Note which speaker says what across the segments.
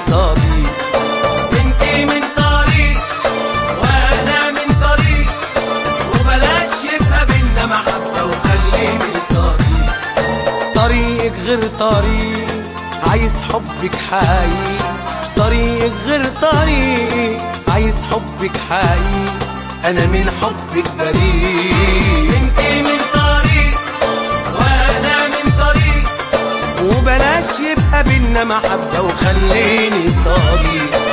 Speaker 1: صديق
Speaker 2: انتي من طريق وانا من طريق وبلاش يبقى بينا محبة وخليني صديق
Speaker 1: طريقك غير طريق عايز حبك حقيقي طريقك غير طريقي عايز حبك حقيقي انا من حبك بريء
Speaker 2: انتي من طريق وانا من طريق
Speaker 1: وبلاش يبقى بينا محبة وخليني صديق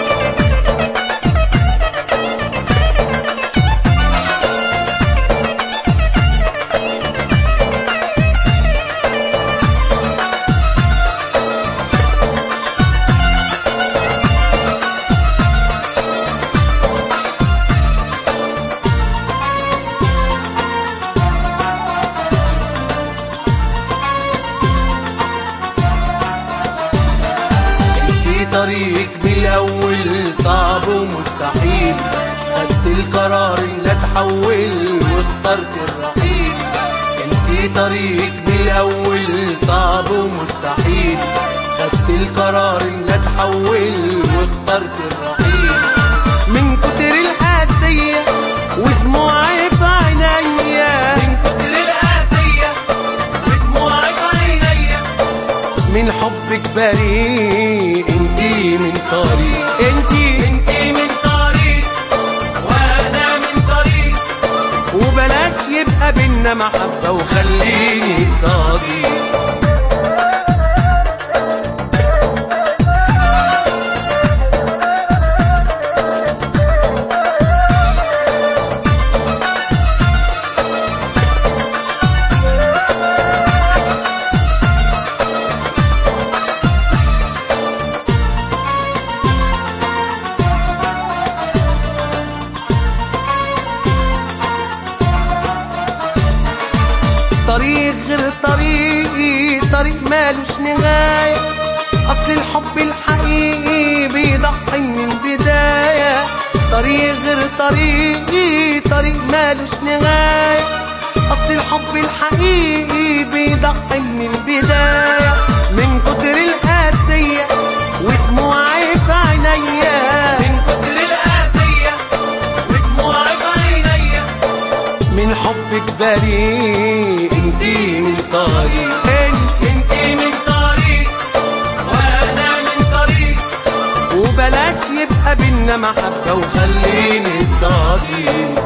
Speaker 1: انتي طريقك من الاول صعب ومستحيل خدت القرار ان اتحول واخترت الرحيل انتي طريقك من الاول صعب ومستحيل خدت القرار ان اتحول واخترت الرحيل من كتر القاسية ودموعي في عينيا
Speaker 2: من كتر القاسية ودموعي في عينيا
Speaker 1: من حبك بريء انتي من طريق انتي
Speaker 2: انتي من طريق وانا من طريق
Speaker 1: وبلاش يبقى بينا محبة وخليني صديق طريق غير طريقي طريق مالوش نهاية أصل الحب الحقيقي بيضحي من البداية طريق غير طريقي طريق مالوش نهاية أصل الحب الحقيقي بيضحي من البداية من كتر القاسية ودموعي في عينيا
Speaker 2: من كتر القاسية ودموعي في عينيا
Speaker 1: من حبك بريء انتي من طريق انت
Speaker 2: انتي من طريق وانا من طريق
Speaker 1: وبلاش يبقى بينا محبة وخليني صديق